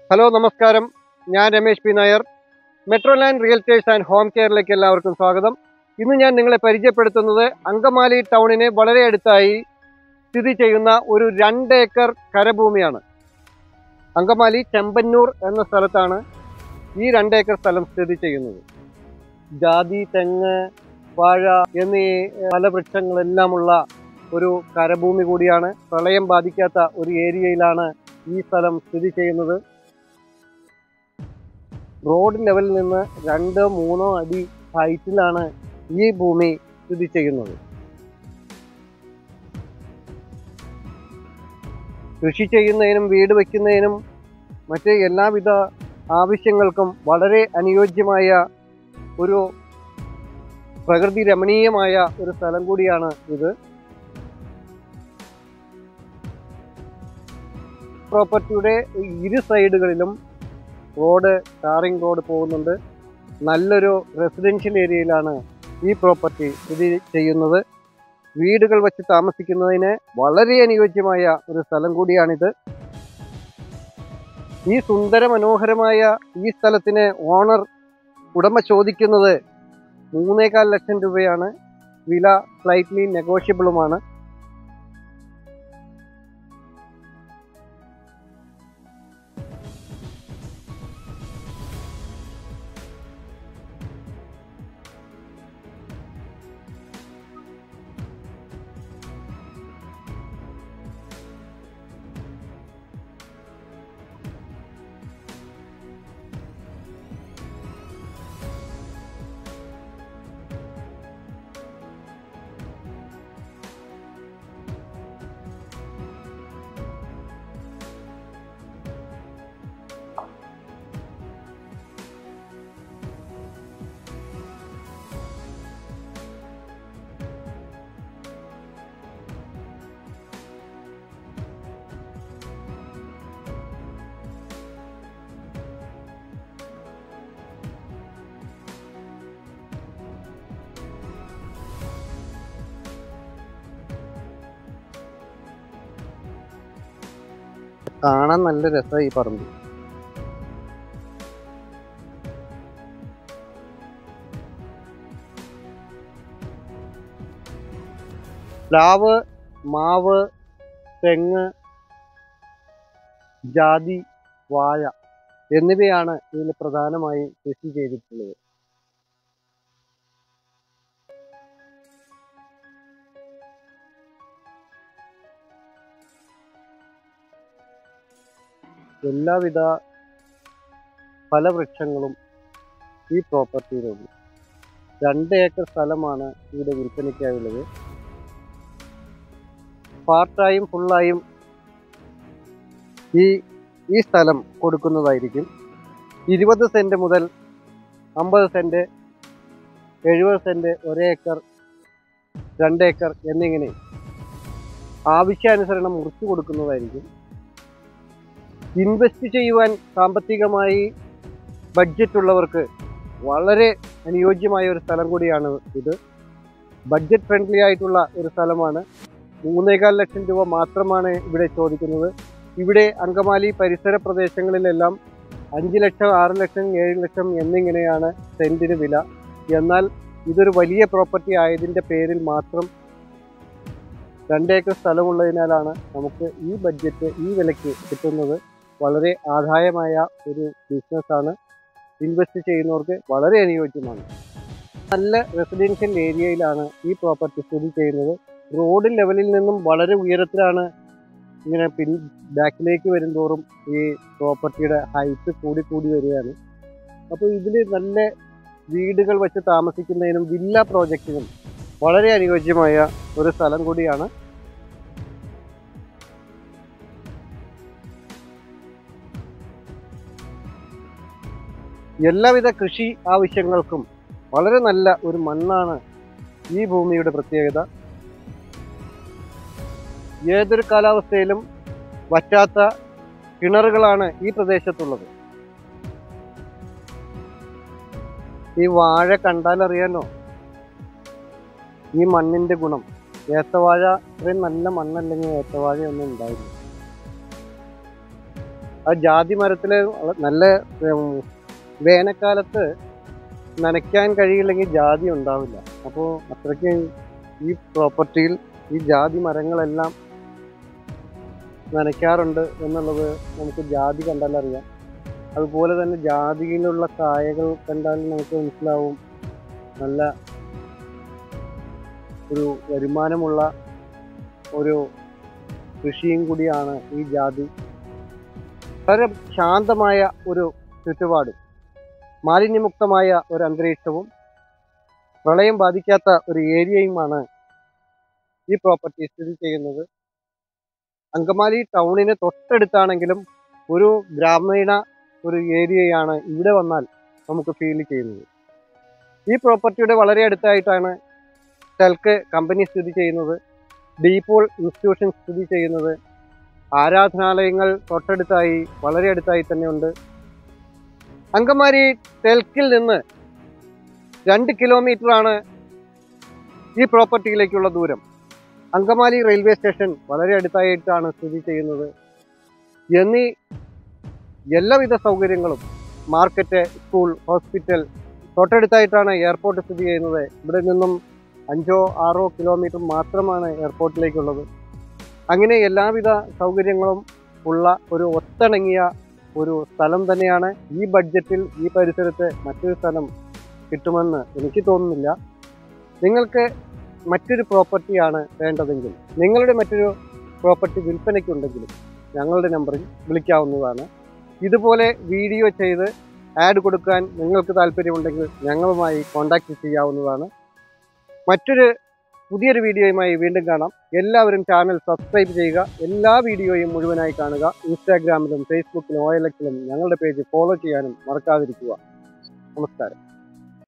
hello നമസ്കാരം ഞാൻ Ramesh P Nair metro land realtors and home കെയറിലേക്ക് എല്ലാവർക്കും സ്വാഗതം ഇന്ന് ഞാൻ നിങ്ങളെ പരിചയപ്പെടുത്തുന്നത് അങ്കമാലി ടൗണിന് വളരെ അടുത്തായി സ്ഥിതി ചെയ്യുന്ന ഒരു രണ്ട് ഏക്കർ കരഭൂമിയാണ് അങ്കമാലി ചെമ്പന്നൂർ എന്ന സ്ഥലത്താണ് ഈ രണ്ട് ഏക്കർ സ്ഥലം സ്ഥിതി ചെയ്യുന്നത് ജാതി തെങ്ങ് വാഴ എന്നീ പല വൃക്ഷങ്ങളെല്ലാമുള്ള ഒരു കരഭൂമി കൂടിയാണ് പ്രളയം ബാധിക്കാത്ത ഒരു ഏരിയയിലാണ് ഈ സ്ഥലം സ്ഥിതി ചെയ്യുന്നത് റോഡ് ലെവലിൽ നിന്ന് രണ്ടോ മൂന്നോ അടി ഹൈറ്റിലാണ് ഈ ഭൂമി സ്ഥിതി ചെയ്യുന്നത് കൃഷി ചെയ്യുന്നതിനും വീട് വയ്ക്കുന്നതിനും മറ്റ് എല്ലാവിധ ആവശ്യങ്ങൾക്കും വളരെ അനുയോജ്യമായ ഒരു പ്രകൃതി രമണീയമായ ഒരു സ്ഥലം കൂടിയാണ് ഇത് പ്രോപ്പർട്ടിയുടെ ഇരു സൈഡുകളിലും റോഡ് ടാറിംഗ് റോഡ് പോകുന്നുണ്ട് നല്ലൊരു റെസിഡൻഷ്യൽ ഏരിയയിലാണ് ഈ പ്രോപ്പർട്ടി സ്ഥിതി ചെയ്യുന്നത് വീടുകൾ വെച്ച് താമസിക്കുന്നതിന് വളരെ അനുയോജ്യമായ ഒരു സ്ഥലം കൂടിയാണിത് ഈ സുന്ദര മനോഹരമായ ഈ സ്ഥലത്തിന് ഓണർ ഉടമ ചോദിക്കുന്നത് മൂന്നേകാൽ ലക്ഷം രൂപയാണ് വില സ്ലൈറ്റ്ലി നെഗോഷ്യബിളുമാണ് കാണാൻ നല്ല രസമായി ഈ പറമ്പ് പ്ലാവ് മാവ് തെങ്ങ് ജാതി വാഴ എന്നിവയാണ് ഇതിൽ പ്രധാനമായി കൃഷി ചെയ്തിട്ടുള്ളത് എല്ലാവിധ ഫലവൃക്ഷങ്ങളും ഈ പ്രോപ്പർട്ടിയിലുണ്ട് രണ്ട് ഏക്കർ സ്ഥലമാണ് ഇവിടെ വിൽപ്പനയ്ക്കായുള്ളത് പാർട്ടായും ഫുള്ളായും ഈ ഈ സ്ഥലം കൊടുക്കുന്നതായിരിക്കും ഇരുപത് സെൻറ്റ് മുതൽ അമ്പത് സെൻറ്റ് എഴുപത് സെൻറ്റ് ഒരേക്കർ രണ്ടേക്കർ എന്നിങ്ങനെ ആവശ്യാനുസരണം മുറിച്ചു കൊടുക്കുന്നതായിരിക്കും ഇൻവെസ്റ്റ് ചെയ്യുവാൻ സാമ്പത്തികമായി ബഡ്ജറ്റ് ഉള്ളവർക്ക് വളരെ അനുയോജ്യമായ ഒരു സ്ഥലം കൂടിയാണ് ഇത് ബഡ്ജറ്റ് ഫ്രണ്ട്ലി ആയിട്ടുള്ള ഒരു സ്ഥലമാണ് മൂന്നേകാൽ ലക്ഷം രൂപ മാത്രമാണ് ഇവിടെ ചോദിക്കുന്നത് ഇവിടെ അങ്കമാലി പരിസര പ്രദേശങ്ങളിലെല്ലാം അഞ്ച് ലക്ഷം ആറ് ലക്ഷം ഏഴ് ലക്ഷം എന്നിങ്ങനെയാണ് സെന്റിന് വില എന്നാൽ ഇതൊരു വലിയ പ്രോപ്പർട്ടി ആയതിൻ്റെ പേരിൽ മാത്രം രണ്ടേക്കർ സ്ഥലമുള്ളതിനാലാണ് നമുക്ക് ഈ ബഡ്ജറ്റ് ഈ വിലയ്ക്ക് കിട്ടുന്നത് വളരെ ആദായമായ ഒരു ബിസിനസ്സാണ് ഇൻവെസ്റ്റ് ചെയ്യുന്നവർക്ക് വളരെ അനുയോജ്യമാണ് നല്ല റെസിഡൻഷ്യൽ ഏരിയയിലാണ് ഈ പ്രോപ്പർട്ടി സ്ഥിതി ചെയ്യുന്നത് റോഡ് ലെവലിൽ നിന്നും വളരെ ഉയരത്തിലാണ് ഇങ്ങനെ പിൻ ബാക്കിലേക്ക് വരുന്തോറും ഈ പ്രോപ്പർട്ടിയുടെ ഹൈറ്റ് കൂടി കൂടി വരികയാണ് അപ്പോൾ ഇതിൽ നല്ല വീടുകൾ വെച്ച് താമസിക്കുന്നതിനും വില്ല പ്രോജക്റ്റിനും വളരെ അനുയോജ്യമായ ഒരു സ്ഥലം കൂടിയാണ് എല്ലാവിധ കൃഷി ആവശ്യങ്ങൾക്കും വളരെ നല്ല ഒരു മണ്ണാണ് ഈ ഭൂമിയുടെ പ്രത്യേകത ഏതൊരു കാലാവസ്ഥയിലും വറ്റാത്ത കിണറുകളാണ് ഈ പ്രദേശത്തുള്ളത് ഈ വാഴ കണ്ടാലറിയാനോ ഈ മണ്ണിന്റെ ഗുണം ഏത്തവാഴ ഇത്രയും നല്ല മണ്ണല്ലെങ്കിൽ ഏത്തവാഴയൊന്നും ഉണ്ടായില്ല ആ ജാതി മരത്തിൽ നല്ല ഉം, വേനൽക്കാലത്ത് നനയ്ക്കാൻ കഴിയില്ലെങ്കിൽ ജാതി ഉണ്ടാവില്ല അപ്പോൾ അത്രയ്ക്ക് ഈ പ്രോപ്പർട്ടിയിൽ ഈ ജാതി മരങ്ങളെല്ലാം നനയ്ക്കാറുണ്ട് എന്നുള്ളത് നമുക്ക് ജാതി കണ്ടാൽ അറിയാം അതുപോലെ തന്നെ ജാതിയിലുള്ള കായകൾ കണ്ടാൽ നമുക്ക് മനസ്സിലാവും നല്ല ഒരു വരുമാനമുള്ള ഒരു കൃഷിയും കൂടിയാണ് ഈ ജാതി വളരെ ശാന്തമായ ഒരു ചുറ്റുപാടും മാലിന്യമുക്തമായ ഒരു അന്തരീക്ഷവും പ്രളയം ബാധിക്കാത്ത ഒരു ഏരിയയുമാണ് ഈ പ്രോപ്പർട്ടി സ്ഥിതി ചെയ്യുന്നത് അങ്കമാലി ടൗണിന് തൊട്ടടുത്താണെങ്കിലും ഒരു ഗ്രാമീണ ഒരു ഏരിയയാണ് ഇവിടെ വന്നാൽ നമുക്ക് ഫീൽ ചെയ്യുന്നത് ഈ പ്രോപ്പർട്ടിയുടെ വളരെ അടുത്തായിട്ടാണ് ടെൽക്ക് കമ്പനി സ്ഥിതി ചെയ്യുന്നത് ഡീപോൾ ഇൻസ്റ്റിറ്റ്യൂഷൻ സ്ഥിതി ചെയ്യുന്നത് ആരാധനാലയങ്ങൾ തൊട്ടടുത്തായി വളരെ അടുത്തായി തന്നെ ഉണ്ട് അങ്കമാലി ടെൽക്കിൽ നിന്ന് രണ്ട് കിലോമീറ്ററാണ് ഈ പ്രോപ്പർട്ടിയിലേക്കുള്ള ദൂരം അങ്കമാലി റെയിൽവേ സ്റ്റേഷൻ വളരെ അടുത്തായിട്ടാണ് സ്ഥിതി ചെയ്യുന്നത് എന്നീ എല്ലാവിധ സൗകര്യങ്ങളും മാർക്കറ്റ് സ്കൂൾ ഹോസ്പിറ്റൽ തൊട്ടടുത്തായിട്ടാണ് എയർപോർട്ട് സ്ഥിതി ചെയ്യുന്നത് ഇവിടെ നിന്നും അഞ്ചോ ആറോ കിലോമീറ്റർ മാത്രമാണ് എയർപോർട്ടിലേക്കുള്ളത് അങ്ങനെ എല്ലാവിധ സൗകര്യങ്ങളും ഉള്ള ഒരു ഒത്തിണങ്ങിയ ഒരു സ്ഥലം തന്നെയാണ് ഈ ബഡ്ജറ്റിൽ ഈ പരിസരത്ത് മറ്റൊരു സ്ഥലം കിട്ടുമെന്ന് എനിക്ക് തോന്നുന്നില്ല നിങ്ങൾക്ക് മറ്റൊരു പ്രോപ്പർട്ടിയാണ് വേണ്ടതെങ്കിൽ നിങ്ങളുടെ മറ്റൊരു പ്രോപ്പർട്ടി വിൽപ്പനയ്ക്കുണ്ടെങ്കിലും ഞങ്ങളുടെ നമ്പറിൽ വിളിക്കാവുന്നതാണ് ഇതുപോലെ വീഡിയോ ചെയ്ത് ആഡ് കൊടുക്കാൻ നിങ്ങൾക്ക് താല്പര്യമുണ്ടെങ്കിൽ ഞങ്ങളുമായി കോൺടാക്റ്റ് ചെയ്യാവുന്നതാണ് മറ്റൊരു പുതിയൊരു വീഡിയോയുമായി വീണ്ടും കാണാം എല്ലാവരും ചാനൽ സബ്സ്ക്രൈബ് ചെയ്യുക എല്ലാ വീഡിയോയും മുഴുവനായി കാണുക ഇൻസ്റ്റാഗ്രാമിലും ഫേസ്ബുക്കിലും ഒ എൽ എക്സിലും ഞങ്ങളുടെ പേജ് ഫോളോ ചെയ്യാനും മറക്കാതിരിക്കുക നമസ്കാരം